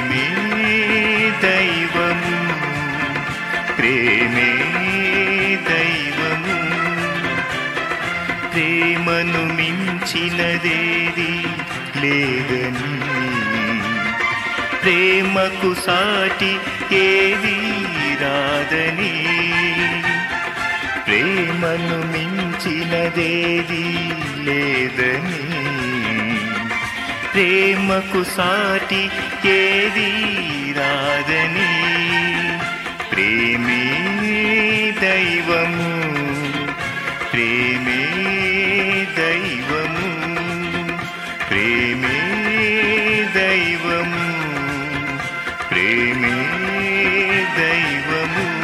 ప్రేమే దైవము ప్రేమే దైవము ప్రేమను మించినదేది లేదని ప్రేమకు సాటి ఏది రాదని ప్రేమను మించినదేది లేదని ప్రేమకు సాటి ఏది రాదని ప్రేమే దైవము ప్రేమే దైవము ప్రేమే దైవము ప్రేమే దైవము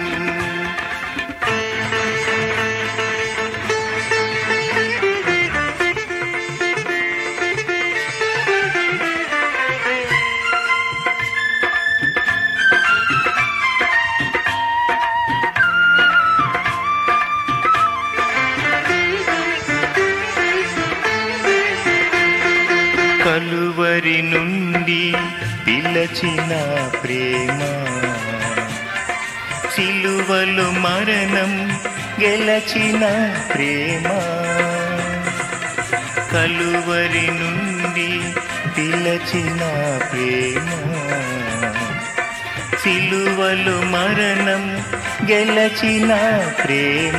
కలువరి నుండి పిలచిన ప్రేమ సిలువలు మరణం గెలచిన ప్రేమ కలువరి నుండి పిలచిన ప్రేమ సిలువలు మరణం గెలచిన ప్రేమ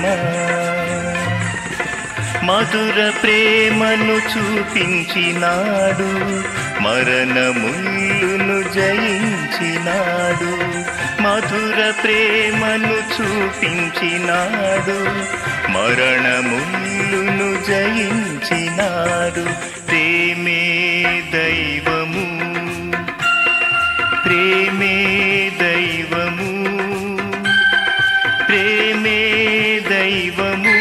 మధుర ప్రేమను చూపించినాడు మరణముల్లును జయించినాడు మధుర ప్రేమను చూపించినాడు మరణముల్లును జయించినాడు ప్రేమే దైవము ప్రేమే దైవము ప్రేమే దైవము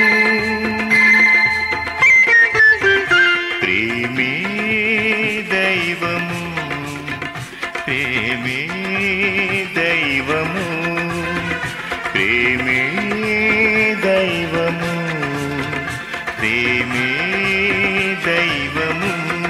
ప్రేమే దైవము ప్రేమే దైవము ప్రేమే దైవము ప్రేమే దైవము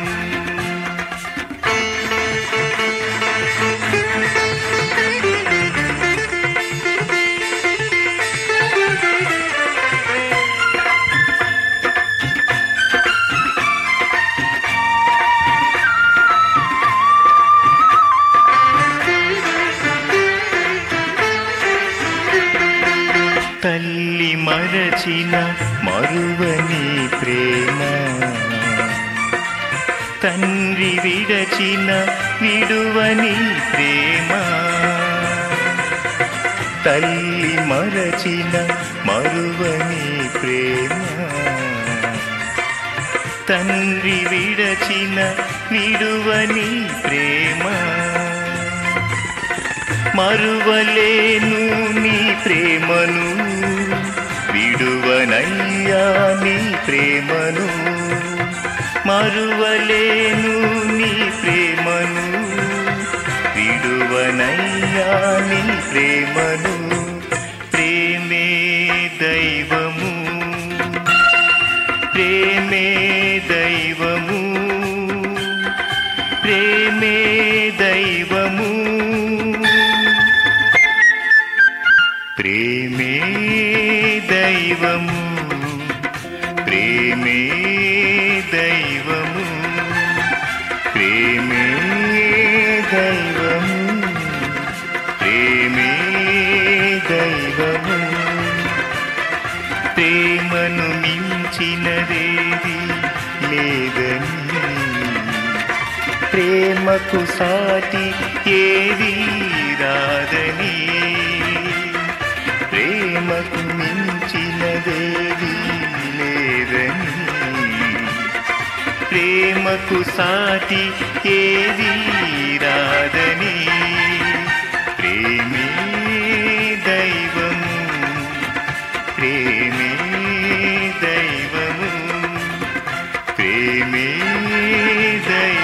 తల్లి మరచిన మరువని ప్రేమ తండ్రి విడచిన విడువని ప్రేమ తల్లి మరచిన మరువని ప్రేమ తండ్రి విడచిన విడువని ప్రేమ మరువలేను నీ ప్రేమను విడువనయ్యా నీ ప్రేమను మరువలేను నీ ప్రేమను విడువనయ్యా నీ ప్రేమను ప్రేమే దైవము ప్రేమే దైవము ప్రేమే దైవము ప్రేమే దైవము ప్రేమే దైవము ప్రేమే దైవము ప్రేమే దైవము ప్రేమను మించినదేది లేదని ప్రేమకు సాటి ఏది రాదని ప్రేమకు మించినదేది లేదని ప్రేమకు సాటి ఏది రాదని ప్రేమే దైవము ప్రేమే దైవము ప్రేమే దైవము